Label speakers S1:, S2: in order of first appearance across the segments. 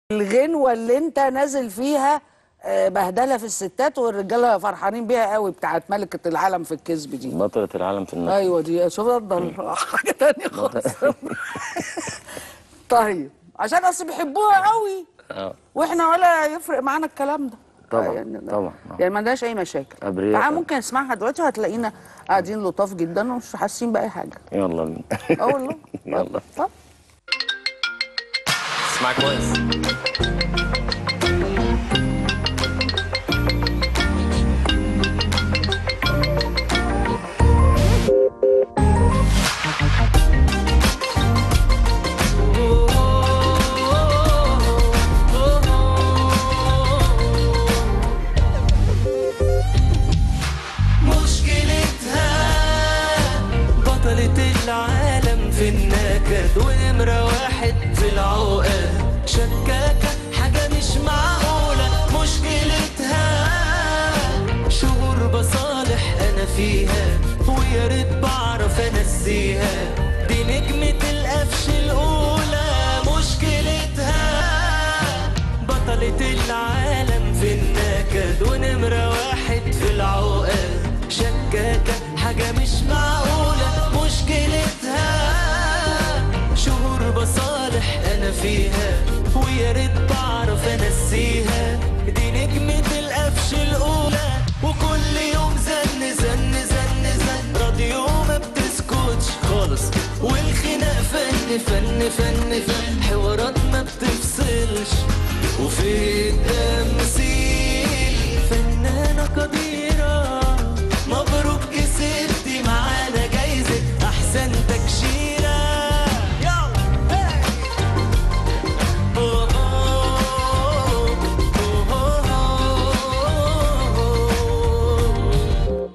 S1: الغنوة اللي انت نازل فيها آه، بهدلة في الستات والرجالة فرحانين بيها قوي بتاعت ملكة العالم في الكذب دي
S2: بطلة العالم في النقل
S1: ايوه دي شوف افضل حاجة تانية خالص طيب عشان اصل بيحبوها قوي
S2: اه
S1: واحنا ولا يفرق معانا الكلام ده
S2: طبعاً،
S1: يعني
S2: طبعاً، آه.
S1: يعني ما عندناش اي مشاكل
S2: أبرياء
S1: تعال
S2: طبعاً.
S1: ممكن نسمعها دلوقتي وهتلاقينا قاعدين لطاف جدا ومش حاسين باي حاجه
S2: يلا بينا
S1: اه والله
S2: يلا
S1: طب
S2: اسمع كويس
S3: مشكلتها بطلة العالم في النكد ونمرة واحد في العقد شكاكة حاجة مش معقولة مشكلتها شهور بصالح أنا فيها ويا ريت بعرف أنسيها دي نجمة القفش الأولى مشكلتها بطلة العالم في النكد ونمرة واحد في العقد شكاكة حاجة مش معقولة مشكلتها شهور بصالح أنا فيها ويا ريت بعرف أنسيها دي نجمة القفش الأولى وكل يوم زن زن زن زن راديو ما بتسكتش خالص والخناق فن فن فن فن حوارات ما بتفصلش وفي التمثيل فنانة قديرة مبروك كسبتي معانا جايزة أحسن تكشيرة يلا هي. أوه، أوه، أوه، أوه.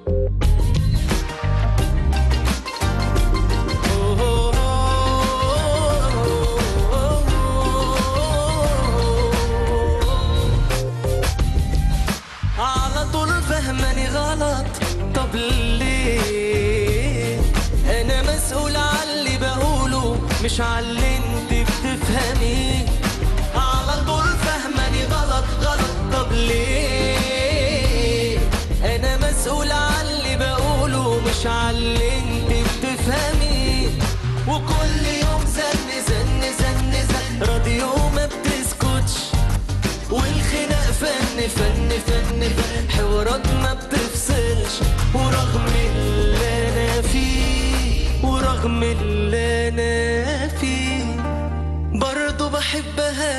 S3: على طول فهماني غلط طب ليه انا مسؤول على اللي بقوله مش على اللي انت بتفهميه على طول فهماني غلط غلط طب ليه انا مسؤول على اللي بقوله مش على اللي انت بتفهميه وكل يوم زن زن زن زن راديو ما بتسكتش والخناق فن فن فن فن حوارات ما بتفصلش ورغم اللي انا فيه ورغم اللي انا فيه برضه بحبها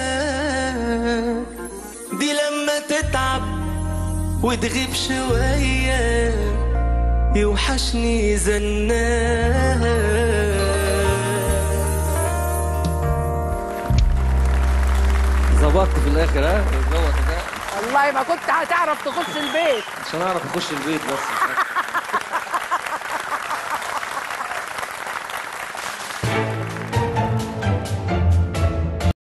S3: دي لما تتعب وتغيب شوية يوحشني زناها
S2: ظبطت في الاخر ها ظبطت ده
S1: والله ما كنت هتعرف تخش البيت
S2: عشان اعرف اخش البيت بس